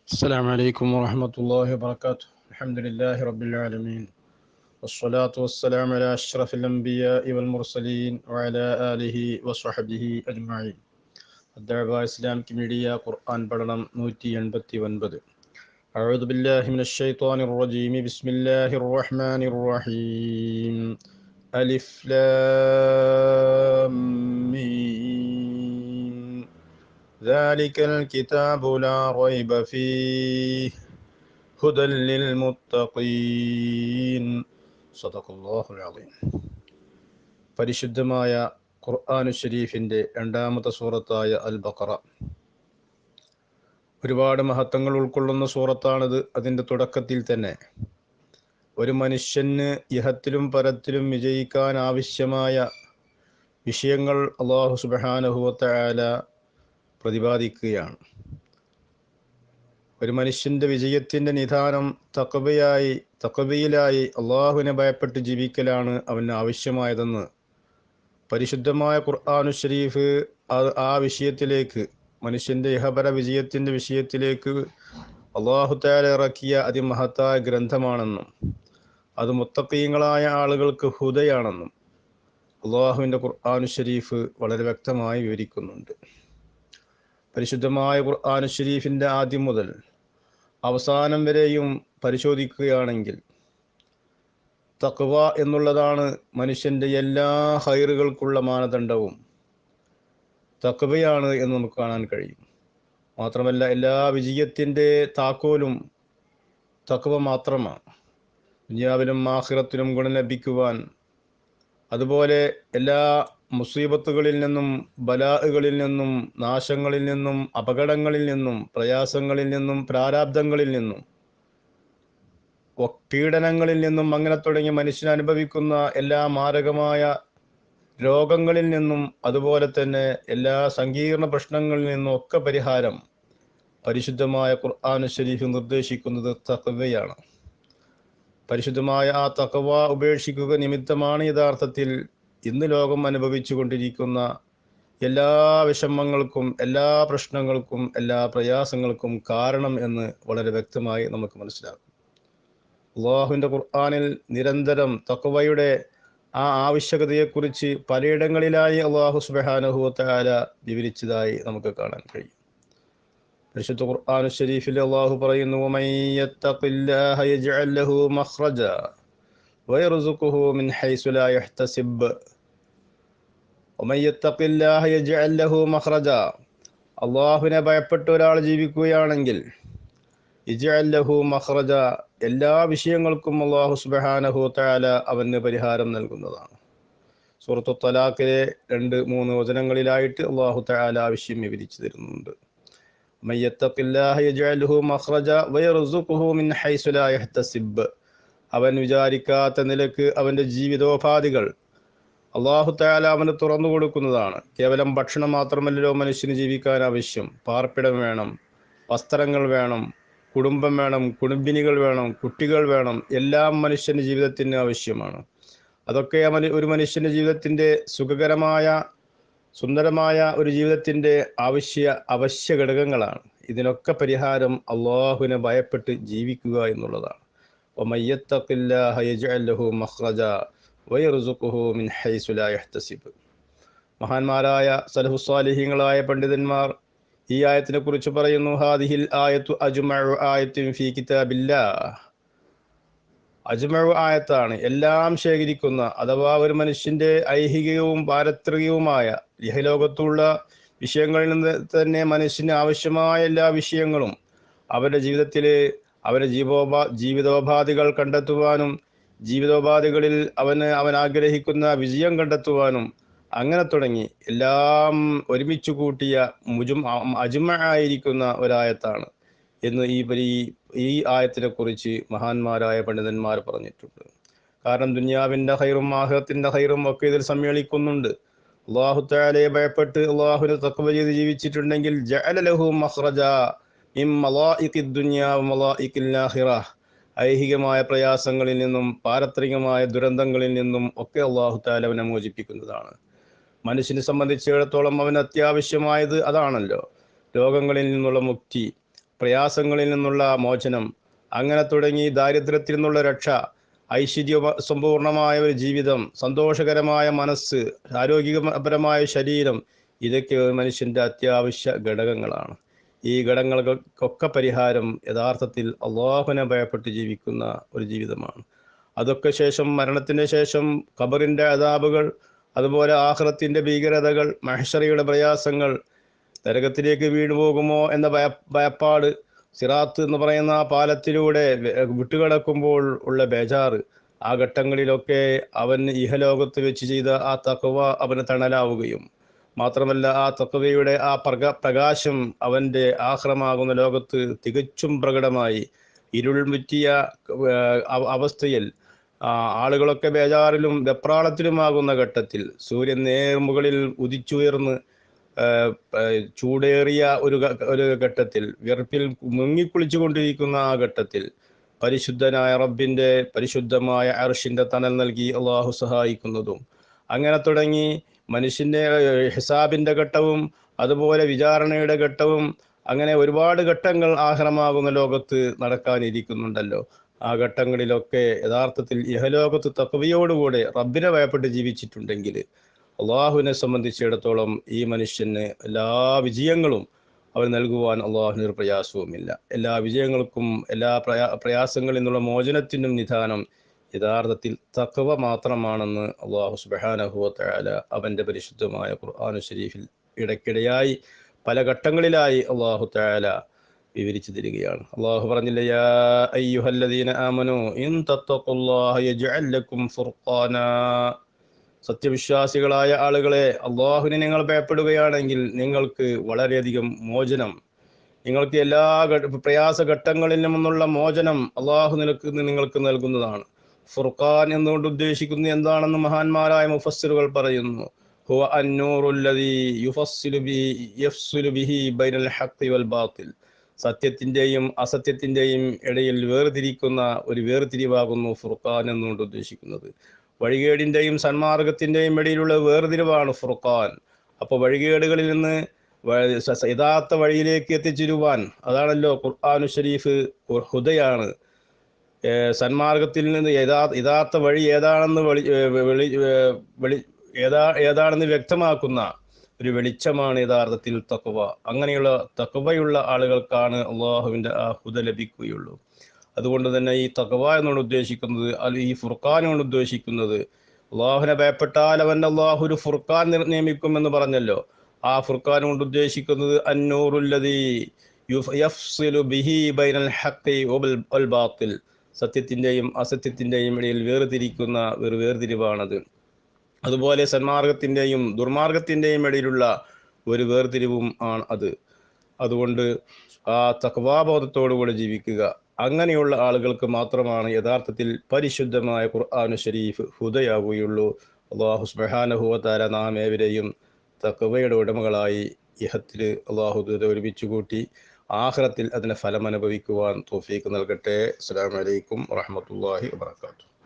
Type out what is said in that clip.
السلام عليكم ورحمة الله وبركاته الحمد لله رب العالمين والصلاة والسلام على أشرف الأنبياء والمرسلين وعلى آله وصحبه أجمعين الدعوة إسلام كميديا قرآن بدنم نوتي ينبتي ونبد أعوذ بالله من الشيطان الرجيم بسم الله الرحمن الرحيم ألف لام ميم ذلك الكتاب لا ريب فيه هدى للمتقين صدق الله العظيم പരിശുദ്ധമായ ഖുർആാനു ഷരീഫിൻ്റെ രണ്ടാമത്തെ സൂറത്തായ അൽ ബക്കറ ഒരുപാട് മഹത്വങ്ങൾ ഉൾക്കൊള്ളുന്ന സൂറത്താണിത് അതിൻ്റെ തുടക്കത്തിൽ തന്നെ ഒരു മനുഷ്യന് ഇഹത്തിലും പരത്തിലും വിജയിക്കാൻ ആവശ്യമായ വിഷയങ്ങൾ അള്ളാഹു സുബാനഹുവല പ്രതിപാദിക്കുകയാണ് ഒരു മനുഷ്യന്റെ വിജയത്തിന്റെ നിധാനം തക്കബയായി തക്കബയിലായി അള്ളാഹുവിനെ ഭയപ്പെട്ട് ജീവിക്കലാണ് അവന് ആവശ്യമായതെന്ന് പരിശുദ്ധമായ ഖുർആാനു ഷരീഫ് ആ വിഷയത്തിലേക്ക് മനുഷ്യന്റെ ഇഹപര വിജയത്തിന്റെ വിഷയത്തിലേക്ക് അള്ളാഹു താല ഇറക്കിയ അതിമഹത്തായ ഗ്രന്ഥമാണെന്നും അത് മുത്തക്കീങ്ങളായ ആളുകൾക്ക് ഹുദയാണെന്നും അള്ളാഹുവിൻ്റെ ഖുർആാനു ഷരീഫ് വളരെ വ്യക്തമായി വിവരിക്കുന്നുണ്ട് പരിശുദ്ധമായ ഖുർആാനു ഷരീഫിൻ്റെ ആദ്യം മുതൽ അവസാനം വരെയും പരിശോധിക്കുകയാണെങ്കിൽ തക്വ എന്നുള്ളതാണ് മനുഷ്യൻ്റെ എല്ലാ ഹൈറുകൾക്കുള്ള മാനദണ്ഡവും തക്വയാണ് എന്ന് നമുക്ക് കാണാൻ കഴിയും മാത്രമല്ല എല്ലാ വിജയത്തിൻ്റെ താക്കോലും തക്വ മാത്രമാണ് ദുനിയാവിലും ആഹിറത്തിലും ഗുണം ലഭിക്കുവാൻ അതുപോലെ എല്ലാ മുസീബത്തുകളിൽ നിന്നും ബലാഹുകളിൽ നിന്നും നാശങ്ങളിൽ നിന്നും അപകടങ്ങളിൽ നിന്നും പ്രയാസങ്ങളിൽ നിന്നും പ്രാരാബ്ദങ്ങളിൽ നിന്നും പീഡനങ്ങളിൽ നിന്നും അങ്ങനെ തുടങ്ങി മനുഷ്യൻ അനുഭവിക്കുന്ന എല്ലാ മാരകമായ രോഗങ്ങളിൽ നിന്നും അതുപോലെ തന്നെ എല്ലാ സങ്കീർണ പ്രശ്നങ്ങളിൽ നിന്നും ഒക്കെ പരിഹാരം പരിശുദ്ധമായ ഖുർആാനു ഷരീഫ് നിർദ്ദേശിക്കുന്നത് തക്കവയാണ് പരിശുദ്ധമായ ആ തക്കവ ഉപേക്ഷിക്കുക നിമിത്തമാണ് യഥാർത്ഥത്തിൽ ഇന്ന് ലോകം അനുഭവിച്ചു കൊണ്ടിരിക്കുന്ന എല്ലാ വിഷമങ്ങൾക്കും എല്ലാ പ്രശ്നങ്ങൾക്കും എല്ലാ പ്രയാസങ്ങൾക്കും കാരണം എന്ന് വളരെ വ്യക്തമായി നമുക്ക് മനസ്സിലാക്കും അള്ളാഹുവിൻ്റെ ഖുർആാനിൽ നിരന്തരം തക്കവയുടെ ആ ആവശ്യകതയെക്കുറിച്ച് പലയിടങ്ങളിലായി അള്ളാഹു സുബാനഹുല വിവരിച്ചതായി നമുക്ക് കാണാൻ കഴിയും പരിശുദ്ധ ഖുർആൻ ഷരീഫിൽ അള്ളാഹു പറയുന്നു ويرزقه من حيث لا يحتسب ومن يتق الله يجعل له مخرجا അള്ളാഹുവിനെ ഭയപ്പെട്ട് ഒരാൾ ജീവിക്കുകയാണെങ്കിൽ ഇജഅല്ലഹു മഖ്റജ എല്ലാ വിഷയങ്ങൾക്കും അള്ളാഹു സുബ്ഹാനഹു തആല അവന് പരിഹാരം നൽകുന്നതാണ് സൂറത്തു തലാഖിലെ രണ്ട് മൂന്ന് വചനങ്ങളിലായിട്ട് അള്ളാഹു തആല ആ വിഷയം വിവരിച്ചു തരുന്നുണ്ട് من يتق الله يجعله مخرجا ويرزقه من حيث لا يحتسب അവൻ വിചാരിക്കാത്ത നിലക്ക് അവൻ്റെ ജീവിതോപാധികൾ അള്ളാഹു താല അവന് തുറന്നു കൊടുക്കുന്നതാണ് കേവലം ഭക്ഷണം മാത്രമല്ലല്ലോ മനുഷ്യന് ജീവിക്കാൻ ആവശ്യം പാർപ്പിടം വേണം വസ്ത്രങ്ങൾ വേണം കുടുംബം വേണം കുടുംബിനികൾ വേണം കുട്ടികൾ വേണം എല്ലാം മനുഷ്യൻ്റെ ജീവിതത്തിന് ആവശ്യമാണ് അതൊക്കെ അവൻ ഒരു മനുഷ്യൻ്റെ ജീവിതത്തിൻ്റെ സുഖകരമായ സുന്ദരമായ ഒരു ജീവിതത്തിൻ്റെ ആവശ്യ അവശ്യ ഘടകങ്ങളാണ് ഇതിനൊക്കെ പരിഹാരം അള്ളാഹുവിനെ ഭയപ്പെട്ട് ജീവിക്കുക എന്നുള്ളതാണ് മഹാന്മാരായ സലഹുസ്വാലിഹ്യങ്ങളായ പണ്ഡിതന്മാർ ഈ ആയത്തിനെ കുറിച്ച് പറയുന്നു ഹാദിഹിൽ ആയത്തു അജ്മഉ ആയത്തിൻ ഫീ കിതാബില്ലാ അജ്മഉ ആയത്താണ് എല്ലാം ശേഖരിക്കുന്ന അഥവാ ഒരു മനുഷ്യന്റെ ഐഹികവും പാരത്രികവുമായ ഇഹലോകത്തുള്ള വിഷയങ്ങളിൽ നിന്ന് തന്നെ മനുഷ്യന് ആവശ്യമായ എല്ലാ വിഷയങ്ങളും അവരുടെ ജീവിതത്തിൽ അവരുടെ ജീവോപാ ജീവിതോപാധികൾ കണ്ടെത്തുവാനും ജീവിതോപാധികളിൽ അവന് അവൻ ആഗ്രഹിക്കുന്ന വിജയം കണ്ടെത്തുവാനും അങ്ങനെ തുടങ്ങി എല്ലാം ഒരുമിച്ച് കൂട്ടിയ മുജും അജ്മ ആയിരിക്കുന്ന ഒരായത്താണ് എന്ന് ഈ പരി ഈ ആയത്തിനെ കുറിച്ച് മഹാന്മാരായ പണ്ഡിതന്മാർ പറഞ്ഞിട്ടുണ്ട് കാരണം ദുനിയാവിൻ്റെ ഹൈറും ആഹ്റത്തിൻ്റെ ഹൈറും ഒക്കെ ഇതിൽ സമ്മേളിക്കുന്നുണ്ട് അള്ളാഹു താലയെ ഭയപ്പെട്ട് അള്ളാഹുവിനെ തക്കവ ചെയ്ത് ജീവിച്ചിട്ടുണ്ടെങ്കിൽ ജഅലലഹു മഖ്റജ മിൻ മലായിഖി ദുനിയ മലായിഖിൽ ആഖിറ ഐഹികമായ പ്രയാസങ്ങളിൽ നിന്നും പാരത്രികമായ ദുരന്തങ്ങളിൽ നിന്നും ഒക്കെ അള്ളാഹു താല അവനെ മോചിപ്പിക്കുന്നതാണ് മനുഷ്യനെ സംബന്ധിച്ചിടത്തോളം അവന് അത്യാവശ്യമായത് അതാണല്ലോ രോഗങ്ങളിൽ നിന്നുള്ള മുക്തി പ്രയാസങ്ങളിൽ നിന്നുള്ള മോചനം അങ്ങനെ തുടങ്ങി ദാരിദ്ര്യത്തിൽ നിന്നുള്ള രക്ഷ ഐശ്വര്യ സമ്പൂർണമായ ഒരു ജീവിതം സന്തോഷകരമായ മനസ്സ് ആരോഗ്യപരമായ ശരീരം ഇതൊക്കെ ഒരു മനുഷ്യൻ്റെ അത്യാവശ്യ ഘടകങ്ങളാണ് ഈ ഘടകങ്ങൾക്കൊക്കെ പരിഹാരം യഥാർത്ഥത്തിൽ അള്ളാഹുനെ ഭയപ്പെട്ട് ജീവിക്കുന്ന ഒരു ജീവിതമാണ് അതൊക്കെ ശേഷം മരണത്തിന് ശേഷം ഖബറിൻ്റെ അതാബുകൾ അതുപോലെ ആഹ്റത്തിൻ്റെ ഭീകരതകൾ മഹഷറിയുടെ പ്രയാസങ്ങൾ നരകത്തിലേക്ക് വീണുപോകുമോ എന്ന ഭയ ഭയപ്പാട് സിറാത്ത് എന്ന് പറയുന്ന ആ പാലത്തിലൂടെ വിട്ടുകിടക്കുമ്പോൾ ഉള്ള ബേജാറ് ആ ഘട്ടങ്ങളിലൊക്കെ അവൻ ഇഹലോകത്ത് വെച്ച് ചെയ്ത ആ തക്കവ അവന് തണലാവുകയും മാത്രമല്ല ആ തക്കവയുടെ ആ പ്രക പ്രകാശം അവൻ്റെ ആഹ്റമാകുന്ന ലോകത്ത് തികച്ചും പ്രകടമായി ഇരുൾ മുറ്റിയ അവസ്ഥയിൽ ആളുകളൊക്കെ ബേജാറിലും വെപ്രാളത്തിലുമാകുന്ന ഘട്ടത്തിൽ സൂര്യൻ നേർമുകളിൽ ഉദിച്ചുയർന്ന് ചൂടേറിയ ഒരു ഒരു ഘട്ടത്തിൽ വിയർപ്പിൽ മുങ്ങിക്കുളിച്ചു കൊണ്ടിരിക്കുന്ന ആ ഘട്ടത്തിൽ പരിശുദ്ധനായ റബ്ബിൻ്റെ പരിശുദ്ധമായ അർഷിൻ്റെ തണൽ നൽകി അള്ളാഹു സഹായിക്കുന്നതും അങ്ങനെ തുടങ്ങി മനുഷ്യൻ്റെ ഹിസാബിൻ്റെ ഘട്ടവും അതുപോലെ വിചാരണയുടെ ഘട്ടവും അങ്ങനെ ഒരുപാട് ഘട്ടങ്ങൾ ആഹ്റമാകുന്ന ലോകത്ത് നടക്കാനിരിക്കുന്നുണ്ടല്ലോ ആ ഘട്ടങ്ങളിലൊക്കെ യഥാർത്ഥത്തിൽ ഇഹലോകത്ത് തക്കവയോടുകൂടെ റബ്ബിനെ ഭയപ്പെട്ട് ജീവിച്ചിട്ടുണ്ടെങ്കിൽ അള്ളാഹുവിനെ സംബന്ധിച്ചിടത്തോളം ഈ മനുഷ്യന് എല്ലാ വിജയങ്ങളും അവൻ നൽകുവാൻ അള്ളാഹുവിന് പ്രയാസവുമില്ല എല്ലാ വിജയങ്ങൾക്കും എല്ലാ പ്രയാ പ്രയാസങ്ങളിൽ നിന്നുള്ള മോചനത്തിനും നിധാനം യഥാർത്ഥത്തിൽ തക്കവ മാത്രമാണെന്ന് അള്ളാഹു സുബാനഹുവല അവൻ്റെ പരിശുദ്ധമായ ഖുർആാനു ഷരീഫിൽ ഇടയ്ക്കിടെയായി പല ഘട്ടങ്ങളിലായി അള്ളാഹു താല വിവരിച്ചു തരികയാണ് അള്ളാഹു പറഞ്ഞില്ല യാ അയ്യുഹല്ലദീന ആമനു ഇൻ തത്തഖുല്ലാഹ യജ്അൽ ലക്കും ഫുർഖാന സത്യവിശ്വാസികളായ ആളുകളെ അള്ളാഹുവിനെ നിങ്ങൾ ഭയപ്പെടുകയാണെങ്കിൽ നിങ്ങൾക്ക് വളരെയധികം മോചനം നിങ്ങൾക്ക് എല്ലാ പ്രയാസ ഘട്ടങ്ങളിൽ നിന്നുള്ള മോചനം അള്ളാഹു നിനക്ക് നിങ്ങൾക്ക് നൽകുന്നതാണ് ഫുർഖാൻ എന്നുകൊണ്ട് ഉദ്ദേശിക്കുന്നത് എന്താണെന്ന് മഹാന്മാരായ മുഫസ്സിറുകൾ പറയുന്നു ഹുവ അന്നൂറുല്ലദീ യുഫസ്സിലു ബി യഫ്സുലു ബിഹി ബൈനൽ ഹഖ് വൽ ബാത്തിൽ സത്യത്തിൻ്റെയും അസത്യത്തിൻ്റെയും ഇടയിൽ വേർതിരിക്കുന്ന ഒരു വേർതിരിവാകുന്നു ഫുർഖാൻ എന്നുകൊണ്ട് ഉദ്ദേശിക്കുന്നത് വഴികേടിൻ്റെയും സന്മാർഗത്തിൻ്റെയും ഇടയിലുള്ള വേർതിരിവാണ് ഫുർഖാൻ അപ്പോൾ വഴികേടുകളിൽ നിന്ന് യഥാർത്ഥ വഴിയിലേക്ക് എത്തിച്ചിരുവാൻ അതാണല്ലോ ഖുർആാനു ഷരീഫ് ഹുദയാണ് സന്മാർഗത്തിൽ നിന്ന് യഥാ യഥാർത്ഥ വഴി ഏതാണെന്ന് വെളി വെളി വെളി ഏതാ ഏതാണെന്ന് വ്യക്തമാക്കുന്ന ഒരു വെളിച്ചമാണ് യഥാർത്ഥത്തിൽ തക്കവ അങ്ങനെയുള്ള തക്കവയുള്ള ആളുകൾക്കാണ് അള്ളാഹുവിൻ്റെ ആ ഹുദ ലഭിക്കുകയുള്ളൂ അതുകൊണ്ട് തന്നെ ഈ തകവ എന്നാണ് ഉദ്ദേശിക്കുന്നത് അല്ല ഈ ഫുർഖാൻ കൊണ്ട് ഉദ്ദേശിക്കുന്നത് അള്ളാഹുനെ ഭയപ്പെട്ടാൽ അവൻ അള്ളാഹു ഒരു ഫുർഖാൻ നിയമിക്കുമെന്ന് പറഞ്ഞല്ലോ ആ ഫുർഖാൻ കൊണ്ട് ഉദ്ദേശിക്കുന്നത് അന്നൂറുല്ലതി യഫ്സിലു ബിഹി ബൈനൽ ഹഖി വൽ ബാത്തിൽ സത്യത്തിൻ്റെയും അസത്യത്തിൻ്റെയും ഇടയിൽ വേർതിരിക്കുന്ന ഒരു വേർതിരിവാണത് അതുപോലെ സന്മാർഗത്തിൻ്റെയും ദുർമാർഗത്തിൻ്റെയും ഇടയിലുള്ള ഒരു വേർതിരിവും ആണ് അത് അതുകൊണ്ട് ആ തക്വാബോധത്തോടുകൂടി ജീവിക്കുക അങ്ങനെയുള്ള ആളുകൾക്ക് മാത്രമാണ് യഥാർത്ഥത്തിൽ പരിശുദ്ധമായ ഖുർആാനു ഷരീഫ് ഹുദയാവുകയുള്ളൂ അള്ളാഹു സ്മഹാനുഭവത്താര നാം ഏവരെയും തക്കവയുടെ ഉടമകളായി ഇഹത്തിൽ അള്ളാഹു ഒരുമിച്ച് കൂട്ടി ആഹ്റത്തിൽ അതിന് ഫലം അനുഭവിക്കുവാൻ തോഫീക്ക് നൽകട്ടെ അസ്സാം വലൈക്കും വാഹമത്തല്ലാഹി വാത്തു